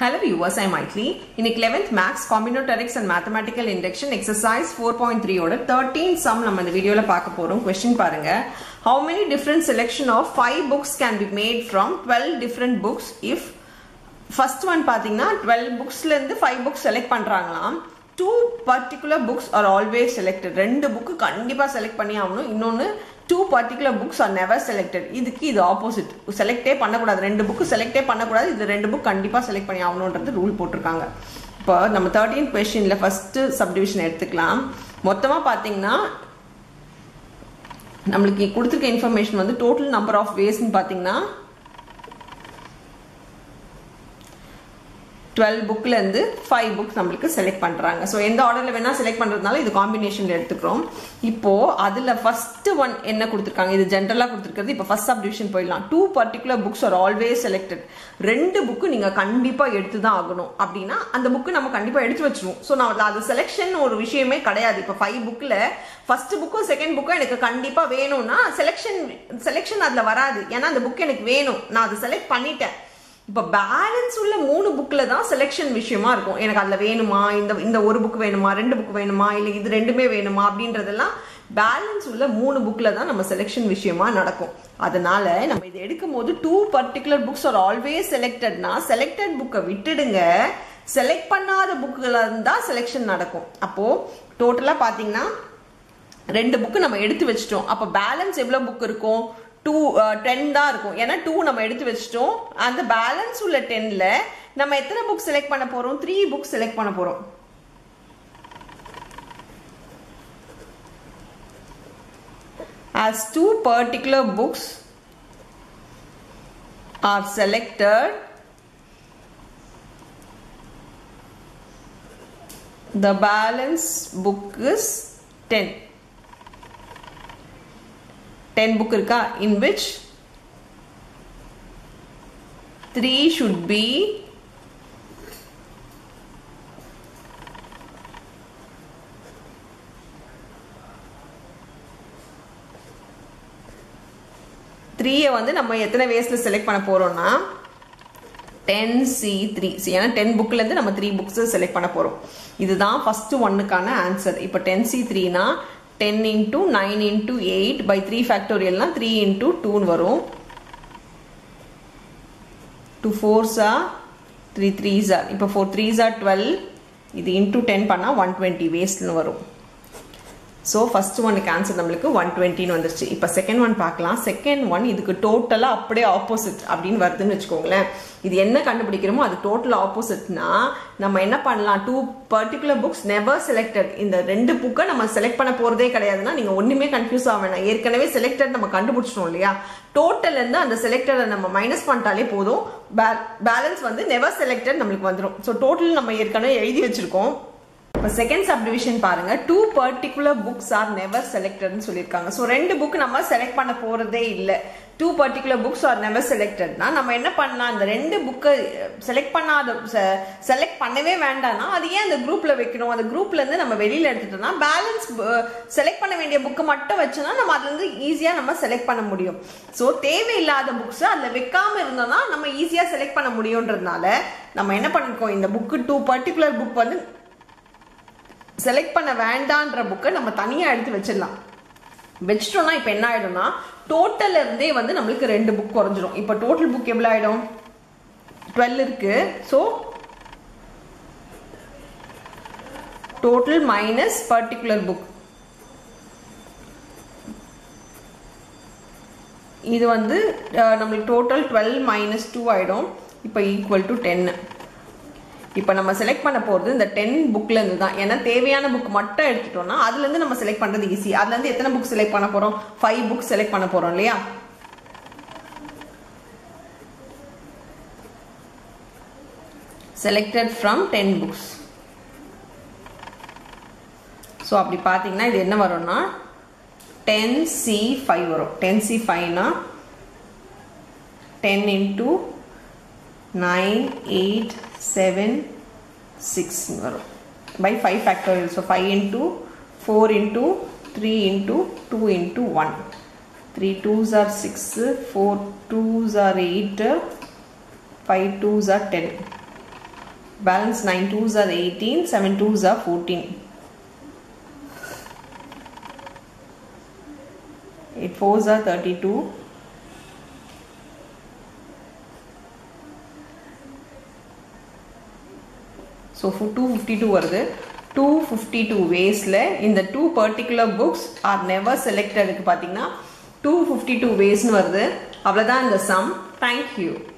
Hello viewers, I'm Maitli. இன்னைக்கு 11th Max Combinatorics and Mathematical Induction Exercise 4.3 ஓட 13 sum நம்ம இந்த வீடியோல பார்க்க போறோம் கொஸ்டின் பாருங்க How many different selection of 5 books can be made from 12 different books if first one பார்த்தீங்கன்னா twelve புக்ஸ்லேருந்து ஃபைவ் புக்ஸ் செலக்ட் பண்ணுறாங்களாம் two particular books are always selected ரெண்டு புக்கு கண்டிப்பாக செலக்ட் பண்ணி ஆகணும் இன்னொன்று two particular books are never selected இதுக்கு இது ஆப்போசிட் செலக்டே பண்ணக்கூடாது ரெண்டு புக்கு செலக்டே பண்ணக்கூடாது இது ரெண்டு புக் கண்டிப்பாக செலக்ட் பண்ணி ஆகணுன்றது ரூல் போட்டிருக்காங்க இப்போ நம்ம தேர்ட்டீன் கொஸ்டினில் ஃபஸ்ட்டு சப்டிவிஷன் எடுத்துக்கலாம் மொத்தமாக பார்த்தீங்கன்னா நம்மளுக்கு கொடுத்துருக்க இன்ஃபர்மேஷன் வந்து டோட்டல் நம்பர் ஆஃப் வேஸ்ன்னு பார்த்தீங்கன்னா டுவெல் புக்லேருந்து ஃபைவ் புக்ஸ் நம்மளுக்கு செலக்ட் பண்ணுறாங்க ஸோ எந்த ஆர்டரில் வேணால் செலக்ட் பண்ணுறதுனால இது காம்பினேஷனில் எடுத்துக்கிறோம் இப்போது அதில் ஃபஸ்ட்டு ஒன் என்ன கொடுத்துருக்காங்க இது ஜென்ரலாக கொடுத்துருக்கிறது இப்போ ஃபஸ்ட் சப்டிவிஷன் போயிடலாம் two particular books are always selected ரெண்டு புக்கு நீங்கள் கண்டிப்பாக எடுத்து தான் ஆகணும் அப்படின்னா அந்த புக்கு நம்ம கண்டிப்பாக எடுத்து வச்சிருவோம் ஸோ நான் அது செலெக்ஷன் ஒரு விஷயமே கிடையாது இப்போ ஃபைவ் புக்கில் ஃபர்ஸ்ட் புக்கும் செகண்ட் புக்கும் எனக்கு கண்டிப்பாக வேணும்னா செலெக்ஷன் செலெக்ஷன் அதில் வராது ஏன்னா அந்த புக் எனக்கு வேணும் நான் அதை செலக்ட் பண்ணிட்டேன் இப்போ பேலன்ஸ் உள்ள மூணு புக்கில் தான் செலெக்ஷன் விஷயமா இருக்கும் எனக்கு அதில் வேணுமா இந்த இந்த ஒரு புக் வேணுமா ரெண்டு புக் வேணுமா இல்லை இது ரெண்டுமே வேணுமா அப்படின்றதெல்லாம் பேலன்ஸ் உள்ள மூணு புக்கில் தான் நம்ம செலெக்ஷன் விஷயமா நடக்கும் அதனால நம்ம இதை எடுக்கும் போது two particular books are always செலக்டட்னா செலக்டட் புக்கை விட்டுடுங்க செலக்ட் பண்ணாத புக்கில் இருந்தால் செலெக்ஷன் நடக்கும் அப்போது டோட்டலாக பார்த்தீங்கன்னா ரெண்டு புக்கு நம்ம எடுத்து வச்சிட்டோம் அப்போ பேலன்ஸ் எவ்வளோ புக் இருக்கும் டூ டென் தான் இருக்கும் ஏன்னா டூ நம்ம எடுத்து வச்சிட்டோம் அந்த பேலன்ஸ் உள்ள டென்ல நம்ம எத்தனை புக் செலக்ட் பண்ண போறோம் த்ரீ புக் செலக்ட் பண்ண போறோம் as two particular books are selected the balance book is 10 10 book இருக்கா in which 3 should be த்ரீயை வந்து நம்ம எத்தனை வேஸில் செலக்ட் பண்ண போகிறோம்னா டென் சி த்ரீ சி ஏன்னா டென் புக்லேருந்து நம்ம த்ரீ புக்ஸ் செலக்ட் பண்ண போகிறோம் இதுதான் ஃபஸ்ட்டு ஒன்னுக்கான ஆன்சர் இப்போ டென் சி த்ரீனா ten into nine into eight by three ஃபேக்டோரியல்னா த்ரீ இன்ட்டு டூன்னு வரும் டூ ஃபோர்ஸா த்ரீ த்ரீஸா இப்போ ஃபோர் த்ரீஸா டுவெல் இது இன்ட்டு டென் பண்ணால் ஒன் டுவெண்ட்டி வேஸ்ட்னு வரும் ஸோ ஃபர்ஸ்ட் ஒனுக்கு ஆன்சர் நம்மளுக்கு ஒன் டுவெண்ட்டின்னு வந்துருச்சு இப்போ செகண்ட் ஒன் பார்க்கலாம் செகண்ட் ஒன் இதுக்கு டோட்டலாக அப்படியே ஆப்போசிட் அப்படின்னு வருதுன்னு வச்சுக்கோங்களேன் இது என்ன கண்டுபிடிக்கிறோமோ அது டோட்டல் ஆப்போசிட்னா நம்ம என்ன பண்ணலாம் two particular books never selected இந்த ரெண்டு புக்கை நம்ம செலக்ட் பண்ண போகிறதே கிடையாதுன்னா நீங்கள் ஒன்றுமே கன்ஃபியூஸ் ஆக வேணாம் ஏற்கனவே செலக்டட் நம்ம கண்டுபிடிச்சிட்டோம் இல்லையா டோட்டல் இருந்து அந்த செலக்டரை நம்ம மைனஸ் பண்ணிட்டாலே போதும் பேலன்ஸ் வந்து நெவர் செலக்டட் நம்மளுக்கு வந்துடும் ஸோ டோட்டல் நம்ம ஏற்கனவே எழுதி வச்சிருக்கோம் இப்போ செகண்ட் சப்டிவிஷன் பாருங்க two particular books are never செலக்டட்னு சொல்லியிருக்காங்க ஸோ ரெண்டு புக் நம்ம செலக்ட் பண்ண போறதே இல்லை two particular books are never செலக்டட்னா நம்ம என்ன பண்ணலாம் அந்த ரெண்டு புக்கை செலக்ட் பண்ணாத செலக்ட் பண்ணவே வேண்டாம்னா அது ஏன் அந்த குரூப்ல வைக்கணும் அந்த குரூப்ல இருந்து நம்ம வெளியில எடுத்துட்டோம்னா பேலன்ஸ் செலக்ட் பண்ண வேண்டிய புக்கை மட்டும் வச்சோம்னா நம்ம அதுல இருந்து ஈஸியா நம்ம செலக்ட் பண்ண முடியும் ஸோ தேவையில்லாத புக்ஸ் அதுல வைக்காம இருந்தோம்னா நம்ம ஈஸியா செலக்ட் பண்ண முடியும்ன்றதுனால நம்ம என்ன பண்ணிருக்கோம் இந்த புக்கு டூ பர்டிகுலர் புக் வந்து செலக்ட் பண்ண வேண்டான்ற புக்கை நம்ம தனியாக எடுத்து வச்சிடலாம் வச்சிட்டோம்னா இப்போ என்ன ஆயிடும்னா டோட்டல் இருந்தே வந்து நம்மளுக்கு ரெண்டு புக் குறைஞ்சிரும் இப்போ டோட்டல் புக் எவ்வளோ ஆயிடும் டுவெல் இருக்கு so total minus particular book இது வந்து நம்மளுக்கு டோட்டல் டுவெல் மைனஸ் டூ ஆயிடும் இப்போ ஈக்குவல் டு டென்னு இப்போ நம்ம செலக்ட் பண்ண போகிறது இந்த டென் புக்லேருந்து தான் ஏன்னா தேவையான புக் மட்டும் எடுத்துட்டோம்னா அதுலேருந்து நம்ம செலக்ட் பண்ணுறது ஈஸி அதுலேருந்து எத்தனை புக் செலக்ட் பண்ண போகிறோம் ஃபைவ் புக் செலக்ட் பண்ண போகிறோம் இல்லையா selected from ten books so அப்படி பார்த்தீங்கன்னா இது என்ன வரும்னா டென் சி ஃபைவ் வரும் டென் சி ஃபைவ்னா ten into nine eight seven six வரும் by five factorial so five into four into three into two into one three twos are six four twos are eight five twos are ten balance nine twos are eighteen seven twos are fourteen eight fours are thirty two so two fifty two வருது two fifty two வேஸில் இந்த two particular books are never செலக்டடுக்கு பார்த்தீங்கன்னா two fifty two வேஸ்னு வருது அவ்வளோதான் இந்த some thank you